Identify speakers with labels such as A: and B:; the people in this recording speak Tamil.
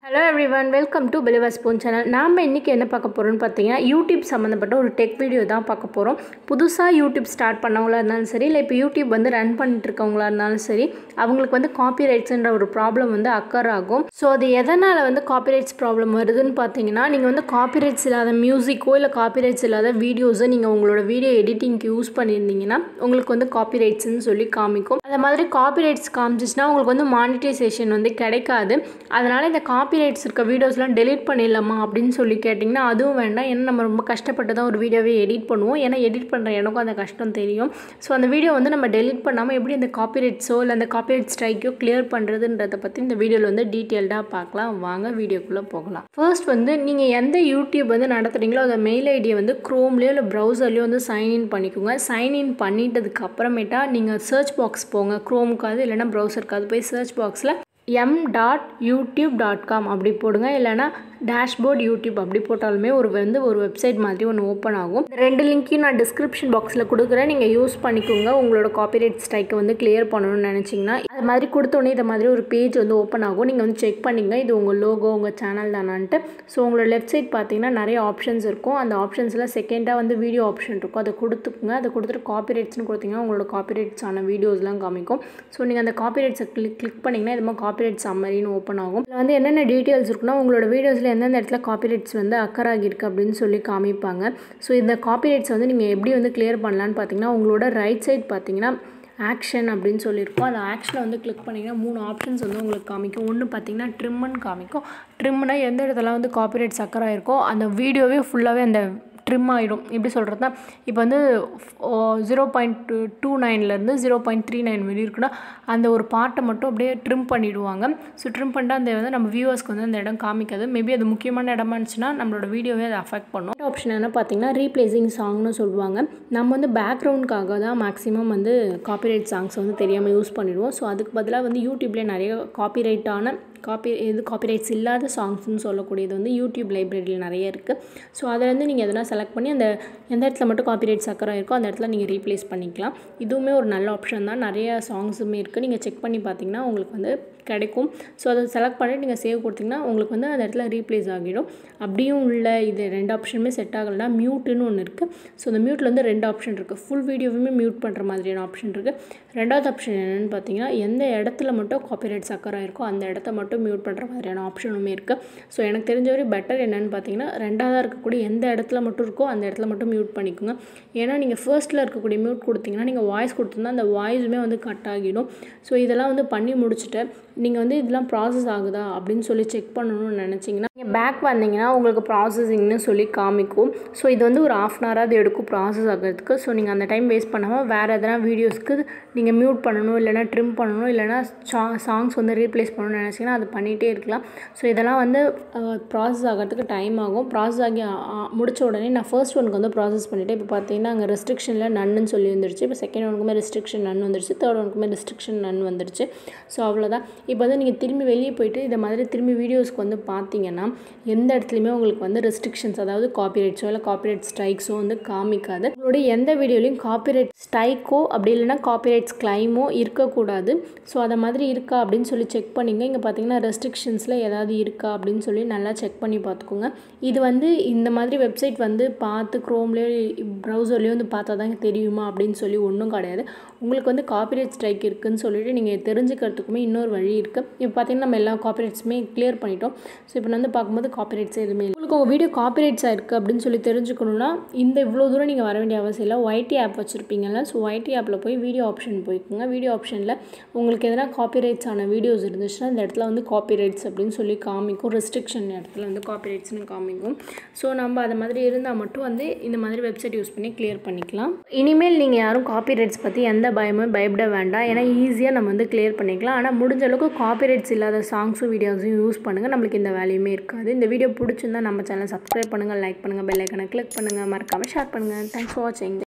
A: hello every one welcome to பிலிவா ஸ்போன் சேனல் நாம் இன்றைக்கி என்ன பார்க்க போகிறோம்னு பார்த்தீங்கன்னா யூடியூப் சம்மந்தப்பட்ட ஒரு டெக் வீடியோ தான் பார்க்க போகிறோம் புதுசாக யூடியூப் ஸ்டார்ட் பண்ணவங்களா இருந்தாலும் சரி இல்லை இப்போ யூடியூப் வந்து ரன் பண்ணிட்டு இருக்கவங்களா இருந்தாலும் சரி அவங்களுக்கு வந்து காப்பிரைட்ஸ்ன்ற ஒரு ப்ராப்ளம் வந்து அக்கர் ஆகும் ஸோ அது எதனால் வந்து காப்பிரைட்ஸ் ப்ராப்ளம் வருதுன்னு பார்த்தீங்கன்னா நீங்கள் வந்து காப்பிரைட்ஸ் இல்லாத மியூசிக்கோ இல்லை காப்பிரைட்ஸ் இல்லாத வீடியோஸை நீங்கள் உங்களோட வீடியோ எடிட்டிங்க்கு யூஸ் பண்ணியிருந்தீங்கன்னா உங்களுக்கு வந்து காப்பிரைட்ஸ்னு சொல்லி காமிக்கும் அந்த மாதிரி காப்பிரைட்ஸ் காமிச்சிச்சுன்னா உங்களுக்கு வந்து மானிட்டைசேஷன் வந்து கிடைக்காது அதனால் இந்த காப்பிரைட்ஸ் இருக்க வீடியோஸ்லாம் டெலீட் பண்ணிடலாமா அப்படின்னு சொல்லி கேட்டிங்கன்னா அதுவும் வேண்டாம் ஏன்னா நம்ம ரொம்ப கஷ்டப்பட்டு தான் ஒரு வீடியோவே எடிட் பண்ணுவோம் ஏன்னா எடிட் பண்ணுற எனக்கும் அந்த கஷ்டம் தெரியும் ஸோ அந்த வீடியோ வந்து நம்ம டெலீட் பண்ணாமல் எப்படி இந்த காப்பிரைட்ஸோ இல்லை அந்த காப்பிரைட் ஸ்ட்ரைக்கோ கிளியர் பண்ணுறதுன்றதை பற்றி இந்த வீடியோவில் வந்து டீட்டெயில்டாக பார்க்கலாம் வாங்க வீடியோக்குள்ளே போகலாம் ஃபர்ஸ்ட் வந்து நீங்கள் எந்த யூடியூப் வந்து நடத்துகிறீங்களோ அந்த மெயில் ஐடியை வந்து க்ரோம்லேயோ இல்லை ப்ரௌசர்லேயோ வந்து சைன்இன் பண்ணிக்கோங்க சைன்இன் பண்ணிட்டதுக்கு அப்புறமேட்டா நீங்கள் சர்ச் பாக்ஸ் போங்க க்ரோமுக்காவது இல்லைனா ப்ரௌசருக்காவது போய் சர்ச் பாக்ஸில் M dot YouTube dot com அப்படி போடுங்க இல்லைனா டேஷ்போர்ட் யூடியூப் அப்படி போட்டாலுமே ஒரு வந்து ஒரு வெப்சைட் மாதிரி ஒன்று ஓப்பன் ஆகும் இந்த ரெண்டு லிங்க்கையும் நான் டிஸ்கிரிப்ஷன் பாக்ஸில் கொடுக்குறேன் நீங்கள் யூஸ் பண்ணிக்கோங்க உங்களோட காப்பிரைட் ஸ்ட்ரைக்கை வந்து கிளியர் பண்ணணும்னு நினச்சிங்கன்னா அது மாதிரி கொடுத்தோன்னே இந்த மாதிரி ஒரு பேஜ் வந்து ஓப்பன் ஆகும் நீங்கள் வந்து செக் பண்ணிங்க இது உங்கள் லோகோ உங்கள் சேனல் தானான்ட்டு ஸோ உங்களோட லெஃப்ட் சைட் பார்த்தீங்கன்னா நிறைய ஆப்ஷன்ஸ் இருக்கும் அந்த ஆப்ஷன்ஸில் செகண்டாக வந்து வீடியோ ஆப்ஷன் இருக்கும் அதை கொடுத்துக்குங்க அதை கொடுத்துட்டு காப்பிரைட்ஸ்னு கொடுத்தீங்கன்னா உங்களோட காப்பிரைட்ஸான வீடியோஸ்லாம் காமிக்கும் ஸோ நீங்கள் அந்த காப்பிரைட்ஸை கிளிக் கிளிக் பண்ணிங்கன்னா இது மாதிரி காப்பிரைட் சம்மரின்னு ஓப்பன் ஆகும் இதில் வந்து என்னென்ன டீட்டெயில்ஸ் இருக்குன்னா உங்களோட வீடியோஸில் எந்தெந்த இடத்துல காப்பிரைட்ஸ் வந்து அக்கர் ஆகியிருக்கு அப்படின்னு சொல்லி காமிப்பாங்க ஸோ இந்த காப்பிரைட்ஸ் வந்து நீங்கள் எப்படி வந்து கிளியர் பண்ணலான்னு பார்த்தீங்கன்னா உங்களோட ரைட் சைட் பார்த்தீங்கன்னா ஆக்ஷன் அப்படின்னு சொல்லியிருக்கோம் அந்த ஆக்ஷனை வந்து கிளிக் பண்ணிங்கன்னா மூணு ஆப்ஷன்ஸ் வந்து உங்களுக்கு காமிக்கும் ஒன்று பார்த்தீங்கன்னா ட்ரிம்முன்னு காமிக்கும் ட்ரிம்னா எந்த இடத்துல வந்து காப்பிரைட்ஸ் அக்கர் ஆகிருக்கோ அந்த வீடியோவே ஃபுல்லாகவே அந்த ட்ரிம் ஆகிடும் எப்படி சொல்கிறதுனா இப்போ வந்து ஜீரோ பாயிண்ட் டூ டூ நைன்லேருந்து ஜீரோ பாயிண்ட் த்ரீ நைன் வெளியே இருக்குன்னா அந்த ஒரு பார்ட்டை மட்டும் அப்படியே ட்ரிம் பண்ணிவிடுவாங்க ஸோ ட்ரிம் பண்ணிட்டு அந்த வந்து நம்ம வியூவர்ஸ்க்கு வந்து அந்த இடம் காமிக்காது மேபி அது முக்கியமான இடமா இருந்துச்சுன்னா நம்மளோட வீடியோவே அதை அஃபெக்ட் பண்ணும் ஆப்ஷன் என்ன பார்த்தீங்கன்னா ரீப்ளேசிங் சாங்னு சொல்லுவாங்க நம்ம வந்து பேக்ரவுண்டுக்காக தான் மேக்ஸிமம் வந்து காப்பிரைட் சாங்ஸ் வந்து தெரியாமல் யூஸ் பண்ணிடுவோம் ஸோ அதுக்கு பதிலாக வந்து யூடியூப்லேயே நிறைய காப்பிரைட்டான காப்பி இது காப்பிரைட்ஸ் இல்லாத சாங்ஸ்னு சொல்லக்கூடியது வந்து யூடியூப் லைப்ரரியில் நிறைய இருக்குது ஸோ அதிலேருந்து நீங்கள் எதனா செலக்ட் பண்ணி அந்த எந்த இடத்துல மட்டும் காப்பிரைட் சக்கரம் இருக்கோ அந்த இடத்துல நீங்கள் ரீப்ளேஸ் பண்ணிக்கலாம் இதுவுமே ஒரு நல்ல ஆப்ஷன் தான் நிறைய சாங்ஸுமே இருக்குது நீங்கள் செக் பண்ணி பார்த்தீங்கன்னா உங்களுக்கு வந்து கிடைக்கும் ஸோ அதை செலக்ட் பண்ணிட்டு நீங்கள் சேவ் கொடுத்தீங்கன்னா உங்களுக்கு வந்து அந்த இடத்துல ரீப்ளேஸ் ஆகிடும் அப்படியும் உள்ள இது ரெண்டு ஆப்ஷனுமே செட் ஆகலைன்னா மியூட்டுன்னு ஒன்று இருக்குது ஸோ அந்த மியூட்டில் வந்து ரெண்டு ஆப்ஷன் இருக்குது ஃபுல் வீடியோவுமே மியூட் பண்ணுற மாதிரியான ஆப்ஷன் இருக்குது ரெண்டாவது ஆப்ஷன் என்னென்னு பார்த்தீங்கன்னா எந்த இடத்துல மட்டும் காப்பிரைட் சக்கரம் இருக்கோ அந்த இடத்த மட்டும் மியூட் பண்ணுற மாதிரியான ஆப்ஷனுமே இருக்குது ஸோ எனக்கு தெரிஞ்ச வரை பெட்டர் என்னென்னு பார்த்தீங்கன்னா ரெண்டாவதாக இருக்கக்கூடிய எந்த இடத்துல மட்டும் இருக்கோ அந்த இடத்துல மட்டும் மியூட் பண்ணிக்கோங்க ஏன்னா நீங்கள் ஃபர்ஸ்ட்டில் இருக்கக்கூடிய மியூட் கொடுத்தீங்கன்னா நீங்கள் வாய்ஸ் கொடுத்துருந்தா அந்த வாய்ஸுமே வந்து கட் ஆகிடும் ஸோ இதெல்லாம் வந்து பண்ணி முடிச்சுட்டு நீங்கள் வந்து இதெல்லாம் ப்ராசஸ் ஆகுதா அப்படின்னு சொல்லி செக் பண்ணணும்னு நினச்சிங்கன்னா நீங்கள் பேக் வந்தீங்கன்னா உங்களுக்கு ப்ராசஸிங்னு சொல்லி காமிக்கும் ஸோ இது வந்து ஒரு ஆஃப் அன் ஹவராக எடுக்கும் ப்ராசஸ் ஆகிறதுக்கு ஸோ நீங்கள் அந்த டைம் வேஸ்ட் பண்ணாமல் வேறு எதனா வீடியோஸ்க்கு நீங்கள் மியூட் பண்ணணும் இல்லைனா ட்ரிம் பண்ணணும் இல்லைனா சா சாங்ஸ் வந்து ரீப்ளேஸ் பண்ணணும்னு நினச்சிங்கன்னா அது பண்ணிகிட்டே இருக்கலாம் ஸோ இதெல்லாம் வந்து ப்ராசஸ் ஆகிறதுக்கு டைம் ஆகும் ப்ராசஸ் ஆகி முடித்த உடனே நான் ஃபர்ஸ்ட் ஒனுக்கு வந்து ப்ராசஸ் பண்ணிவிட்டு இப்போ பார்த்தீங்கன்னா அங்கே ரெஸ்ட்ரிக்ஷனில் நன்னு சொல்லி வந்துருச்சு இப்போ செகண்ட் ஒனுக்குமே ரெஸ்ட்ரிக்ஷன் நன் வந்துருச்சு தேர்ட் ஒனுக்குமே ரெஸ்ட்ரிக்ஷன் நன் வந்துருச்சு ஸோ அவ்வளோதான் இப்போ வந்து நீங்கள் திரும்பி வெளியே போயிட்டு இந்த மாதிரி திரும்பி வீடியோஸ்க்கு வந்து பார்த்தீங்கன்னா எந்த இடத்துலையுமே உங்களுக்கு வந்து ரெஸ்ட்ரிக்ஷன்ஸ் அதாவது காப்பிரைட்ஸோ இல்லை காப்பிரைட் ஸ்ட்ரைக்ஸோ வந்து காமிக்காது உங்களுடைய எந்த வீடியோலையும் காப்பிரைட் ஸ்ட்ரைக்கோ அப்படி இல்லைனா காப்பிரைட்ஸ் கிளைமோ இருக்கக்கூடாது ஸோ அதை மாதிரி இருக்கா அப்படின்னு சொல்லி செக் பண்ணிங்க இங்கே பார்த்தீங்கன்னா ரெஸ்ட்ரிக்ஷன்ஸில் ஏதாவது இருக்கா அப்படின்னு சொல்லி நல்லா செக் பண்ணி பார்த்துக்கோங்க இது வந்து இந்த மாதிரி வெப்சைட் வந்து பார்த்து க்ரோம்லேயோ ப்ரௌசர்லேயோ வந்து பார்த்தா தான் தெரியுமா அப்படின்னு சொல்லி ஒன்றும் கிடையாது உங்களுக்கு வந்து காப்பிரைட் ஸ்ட்ரைக் இருக்குதுன்னு சொல்லிட்டு நீங்கள் தெரிஞ்சுக்கிறதுக்குமே இன்னொரு வழி இருக்குது இப்போ பார்த்தீங்கன்னா நம்ம எல்லா காப்பிரைட்ஸுமே கிளியர் பண்ணிட்டோம் ஸோ இப்போ வந்து பார்க்கும்போது காப்பிரைட்ஸ் எதுவுமே இல்லை உங்களுக்கு உங்கள் வீடியோ காப்பிரைட்ஸாக இருக்குது அப்படின்னு சொல்லி தெரிஞ்சுக்கணுன்னா இந்த இவ்வளோ தூரம் நீங்கள் வர வேண்டிய அவசியம் இல்லை ஒய்டி ஆப் வச்சுருப்பீங்கல்ல ஸோ ஒய்டி ஆப்பில் போய் வீடியோ ஆப்ஷன் போய்க்குங்க வீடியோ ஆப்ஷனில் உங்களுக்கு எதனா காப்பிரைட்ஸ் ஆன வீடியோஸ் இருந்துச்சுன்னா இந்த இடத்துல வந்து காப்பிரைட்ஸ் அப்படின்னு சொல்லி காமிக்கும் ரெஸ்ட்ரிக்ஷன் இடத்துல வந்து காப்பிரைட்ஸ்னு காமிக்கும் ஸோ நம்ம அது மாதிரி இருந்தால் மட்டும் வந்து இந்த மாதிரி வெப்சைட் யூஸ் பண்ணி கிளியர் பண்ணிக்கலாம் இனிமேல் நீங்கள் யாரும் காப்பிரைட்ஸ் பற்றி எந்த பயமும் பயப்பட வேண்டாம் ஏன்னா ஈஸியாக நம்ம வந்து கிளியர் பண்ணிக்கலாம் ஆனால் முடிஞ்ச அளவுக்கு காப்பிரைட்ஸ் இல்லாத சாங்ஸும் வீடியோஸும் யூஸ் பண்ணுங்கள் நம்மளுக்கு இந்த வேலையுமே இருக்காது இந்த வீடியோ பிடிச்சிருந்தா நம்ம சேனல் சப்ஸ்கிரைப் பண்ணுங்கள் லைக் பண்ணுங்கள் பெல் ஐக்கனை கிளிக் பண்ணுங்கள் மறக்காமல் ஷேர் பண்ணுங்கள் தேங்க்ஸ் ஃபார் வாட்சிங்